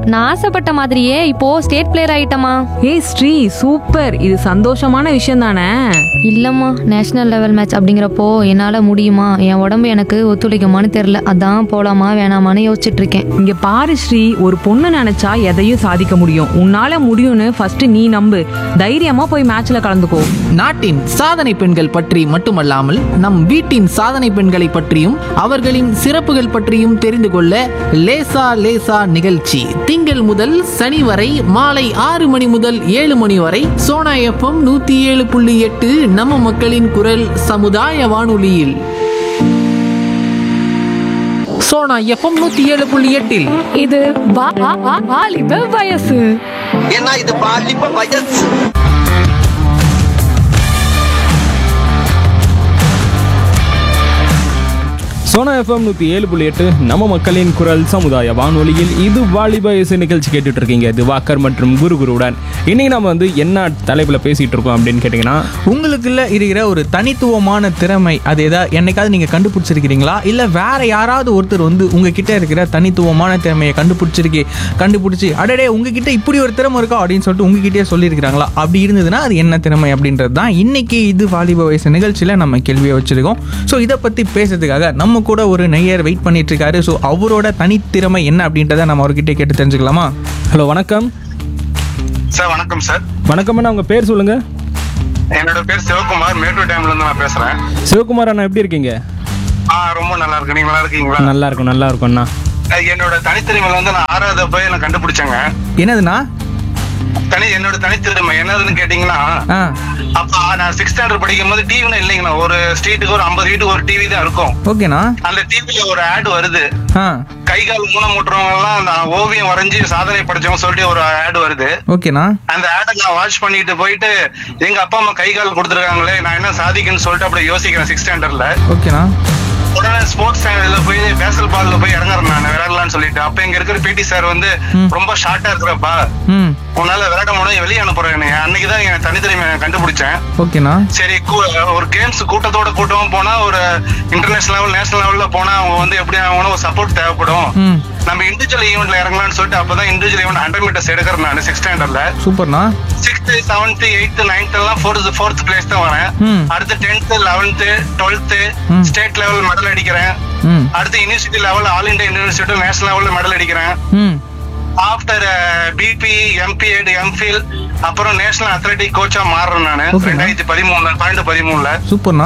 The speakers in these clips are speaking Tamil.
நான் ஆசைப்பட்ட மாதிரியே இப்போ ஸ்டேட் பிளேயர் ஆயிட்டமா ஏய் ஸ்ரீ சூப்பர் இது சந்தோஷமான விஷயம் தானே இல்லம்மா நேஷனல் லெவல் மேட்ச் அப்படிங்கிறப்போ என்னால முடியுமா என் உடம்பு எனக்கு ஒத்துழைக்குமான்னு தெரியல அதான் போலாமா வேணாமான்னு யோசிச்சுட்டு இருக்கேன் இங்க பாரு ஸ்ரீ ஒரு பொண்ணு நினைச்சா எதையும் சாதிக்க முடியும் உன்னால முடியும்னு ஃபர்ஸ்ட் நீ நம்பு தைரியமா போய் மேட்ச்ல கலந்துக்கோ நாட்டின் சாதனை பெண்கள் பற்றி மட்டுமல்லாமல் நம் வீட்டின் சாதனை பெண்களை பற்றியும் அவர்களின் சிறப்புகள் பற்றியும் தெரிந்து கொள்ள லேசா லேசா நிகழ்ச்சி திங்கள் முதல் சனி வரை மாலை ஆறு மணி முதல் ஏழு மணி வரை சோனா எஃப்எம் நூத்தி ஏழு புள்ளி எட்டு நம்ம மக்களின் குரல் சமுதாய வானொலியில் சோனா எஃப்எம் நூத்தி ஏழு புள்ளி எட்டில் இது வா- வா- வா- வாலிப வயசு ஏன்னா இது பாலிப்ப வயசு சோனா எஃப்எம் நூற்றி ஏழு புள்ளி எட்டு நம்ம மக்களின் குரல் சமுதாய வானொலியில் இது வாலிப இசை நிகழ்ச்சி கேட்டுட்டு இருக்கீங்க திவாகர் மற்றும் குரு குருவுடன் இன்னைக்கு நம்ம வந்து என்ன தலைப்பில் பேசிட்டு இருக்கோம் அப்படின்னு கேட்டிங்கன்னா உங்களுக்குள்ள இருக்கிற ஒரு தனித்துவமான திறமை அது ஏதாவது என்னைக்காவது நீங்க கண்டுபிடிச்சிருக்கிறீங்களா இல்ல வேற யாராவது ஒருத்தர் வந்து உங்ககிட்ட இருக்கிற தனித்துவமான திறமையை கண்டுபிடிச்சிருக்கி கண்டுபிடிச்சி அடடே உங்ககிட்ட இப்படி ஒரு திறமை இருக்கா அப்படின்னு சொல்லிட்டு உங்ககிட்டயே சொல்லியிருக்கிறாங்களா அப்படி இருந்ததுன்னா அது என்ன திறமை அப்படின்றது தான் இன்னைக்கு இது வாலிப வயசு நிகழ்ச்சியில நம்ம கேள்வியை வச்சிருக்கோம் ஸோ இதை பத்தி பேசுறதுக்காக நம்ம கூட ஒரு நெய்யர் வெயிட் பண்ணிட்டு இருக்காரு ஸோ அவரோட தனித்திறமை என்ன அப்படின்றத நம்ம அவர்கிட்ட கேட்டு தெரிஞ்சுக்கலாமா ஹலோ வணக்கம் சார் வணக்கம் சார் வணக்கம் அண்ணா உங்கள் பேர் சொல்லுங்கள் என்னோட பேர் சிவகுமார் மேட்டூர் டேம்ல இருந்து நான் பேசுறேன் சிவகுமார் அண்ணா எப்படி இருக்கீங்க ஆ ரொம்ப நல்லா இருக்கு நீங்க நல்லா இருக்கீங்களா நல்லா இருக்கும் நல்லா இருக்கும் அண்ணா அஹ் என்னோட தனித்திறமையில வந்து நான் ஆறாவது போய் நான் கண்டுபிடிச்சேங்க என்னதுண்ணா தனி என்னோட தனித்திறமை என்னதுன்னு கேட்டீங்கன்னா ஆ அப்ப நான் சிக்ஸ் ஸ்டாண்டர்ட் படிக்கும் போது டிவினா இல்லைங்கண்ணா ஒரு ஸ்ட்ரீட்டுக்கு ஒரு ஐம்பது வீட்டுக்கு ஒரு டிவி தான் இருக்கும் ஓகேண்ணா அந்த டிவில ஒரு ஆட் வருது ஆ கை கால் ஊனமுட்டுறவங்க எல்லாம் அந்த ஓவியம் வரைஞ்சு சாதனை படைச்சவங்க சொல்லிட்டு ஒரு ஆட் வருது ஓகேண்ணா அந்த ஆடை நான் வாட்ச் பண்ணிட்டு போயிட்டு எங்க அப்பா அம்மா கை கால் கொடுத்துருக்காங்களே நான் என்ன சாதிக்கணும்னு சொல்லிட்டு அப்படியே யோசிக்கிறேன் சிக்ஸ் ஸ்டாண்டர்ட்ல ஓகேண்ணா உடனே ஸ்போர்ட்ஸ் சேனல்ல போய் பேசல் பால்ல போய் இறங்குறேன் நான் விளையாடலாம்னு சொல்லிட்டு அப்ப இங்க இருக்கிற பிடி சார் வந்து ரொம்ப ஷார்ட்டா இருக்கிறப்பா ம் உன்னால விளையாட முடியும் வெளியே அனுப்புறேன் என்னைய. அன்னைக்குதான் என் தனித்திறமை நான் கண்டுபிடிச்சேன் ஓகேண்ணா சரி கூ- ஒரு கேம்ஸ் கூட்டத்தோட கூட்டமா போனா ஒரு இன்டர்நேஷனல் லெவல் நேஷனல் லெவல்ல போனா அவங்க வந்து எப்படி ஆகணும் ஒரு சப்போர்ட் தேவைப்படும் ம் நம்ம இண்டிவிஜுவல் ஈவெண்ட்ல இறங்கலாம்னு சொல்லிட்டு அப்பதான் இண்டிவிஜுவல் ஈவெண்ட் ஹண்ட்ரட் மீட்டர்ஸ் எடுக்கிறேன் நான் சிக்ஸ் ஸ்டாண்டர்ட்ல சூப்பர்ண்ணா சிக்ஸ்த் செவன்த் எயித் நைன்த் எல்லாம் ஃபோர்த் ஃபோர்த் பிளேஸ் தான் வரேன் ம். அடுத்து டென்த் லெவன்த் டுவெல்த் ம். ஸ்டேட் லெவல் மெடல் அடிக்கிறேன் ம் அடுத்து university level all India university national லெவல்ல மெடல் அடிக்கிறேன் ம் ஆஃப்டர் பிபி எம்பிஎட் எம்ஃபில் அப்புறம் நேஷனல் அத்லெட்டிக் கோச்சா மாறுறேன் நான் Okay. ரெண்டாயிரத்தி பதிமூணுல பன்னெண்டு பதிமூணுல சூப்பர்ண்ணா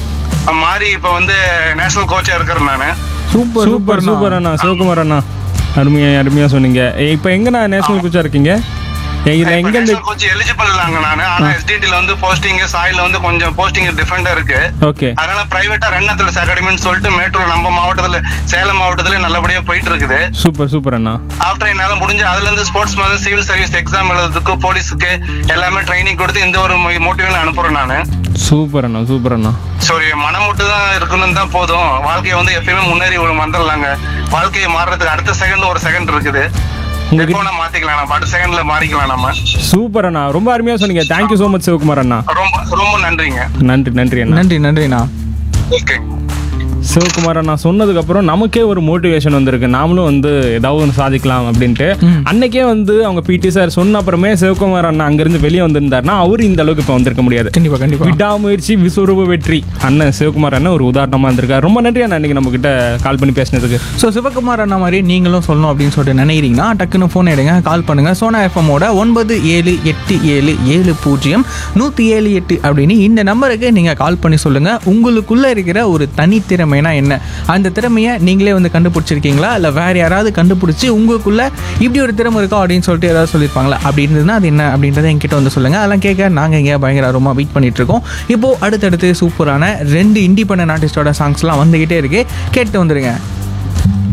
மாறி இப்ப வந்து நேஷனல் கோச்சா இருக்கிறேன் நானு சூப்பர் சூப்பர் சூப்பர் அண்ணா சிவகுமார் அண்ணா அருமையா அருமையா சொன்னீங்க இப்போ எங்கண்ணா நேஷனல் குச்சா இருக்கீங்க ஏ, இதுல எங்க இருந்து கோச் எலிஜிபிள் இல்லைங்க நானு ஆனா எஸ்டிடில வந்து போஸ்டிங் சாயில வந்து கொஞ்சம் போஸ்டிங் டிஃபரெண்டா இருக்கு ஓகே அதனால பிரைவேட்டா ரன் அத்லஸ் அகாடமின்னு சொல்லிட்டு மேட்டூர் நம்ம மாவட்டத்துல சேலம் மாவட்டத்துல நல்லபடியா போயிட்டு இருக்குது சூப்பர் சூப்பர் அண்ணா ஆஃப்டர் என்னால முடிஞ்ச அதுல இருந்து sportsman civil service exam எழுதுறதுக்கு போலீஸுக்கு எல்லாமே ட்ரைனிங் கொடுத்து இந்த ஒரு மோட்டிவேஷன் அனுப்புறேன் நானு சூப்பர் அண்ணா சூப்பர் அண்ணா சரி மனம் மட்டும் தான் இருக்கணும் தான் போதும் வாழ்க்கையை வந்து எப்பயுமே முன்னேறி ஒரு வந்துடலாங்க வாழ்க்கையை மாறுறதுக்கு அடுத்த செகண்ட் ஒரு செகண்ட் இருக்குது உங்ககிட்ட எப்போ நான் மாத்திக்கலாம் நம்ம அடுத்த செகண்ட்ல மாறிக்கலாம் நம்ம சூப்பர் அண்ணா ரொம்ப அருமையா சொன்னீங்க தேங்க்யூ ஸோ மச் சிவகுமார் அண்ணா ரொம்ப ரொம்ப நன்றிங்க நன்றி நன்றி அண்ணா நன்றி நன்றிண்ணா ஓகேங்க சிவகுமார் அண்ணா சொன்னதுக்கு அப்புறம் நமக்கே ஒரு மோட்டிவேஷன் வந்திருக்கு நாமளும் வந்து ஏதாவது ஒன்று சாதிக்கலாம் அப்படின்ட்டு அன்னைக்கே வந்து அவங்க பிடி சார் சொன்ன அப்புறமே சிவகுமார் அண்ணா அங்கிருந்து வெளியே வந்திருந்தாருன்னா அவர் இந்த அளவுக்கு இப்போ வந்திருக்க முடியாது கண்டிப்பா கண்டிப்பா விடாமுயற்சி விஸ்வரூப வெற்றி அண்ணன் சிவகுமார் அண்ணன் ஒரு உதாரணமா இருந்திருக்காரு ரொம்ப நன்றி அண்ணா இன்னைக்கு நம்ம கிட்ட கால் பண்ணி பேசினதுக்கு ஸோ சிவகுமார் அண்ணா மாதிரி நீங்களும் சொல்லணும் அப்படின்னு சொல்லிட்டு நினைக்கிறீங்கன்னா டக்குன்னு ஃபோன் எடுங்க கால் பண்ணுங்க சோனா எஃப்எம்மோட ஒன்பது ஏழு எட்டு ஏழு ஏழு பூஜ்ஜியம் நூற்றி ஏழு எட்டு அப்படின்னு இந்த நம்பருக்கு நீங்கள் கால் பண்ணி சொல்லுங்கள் உங்களுக்குள்ளே இருக்கிற ஒரு தனித்திறமைனா என்ன அந்த திறமையை நீங்களே வந்து கண்டுபிடிச்சிருக்கீங்களா இல்லை வேறு யாராவது கண்டுபிடிச்சி உங்களுக்குள்ள இப்படி ஒரு திறமை இருக்கா அப்படின்னு சொல்லிட்டு ஏதாவது சொல்லியிருப்பாங்களா அப்படி இருந்ததுன்னா அது என்ன அப்படின்றத என்கிட்ட வந்து சொல்லுங்கள் அதெல்லாம் கேட்க நாங்கள் இங்கே பயங்கர ஆர்வமாக வெயிட் பண்ணிட்டு இருக்கோம் இப்போது அடுத்தடுத்து சூப்பரான ரெண்டு இண்டிபெண்டன்ட் ஆர்டிஸ்டோட சாங்ஸ்லாம் வந்துக்கிட்டே இருக்கு கேட்டு வந்துடுங்க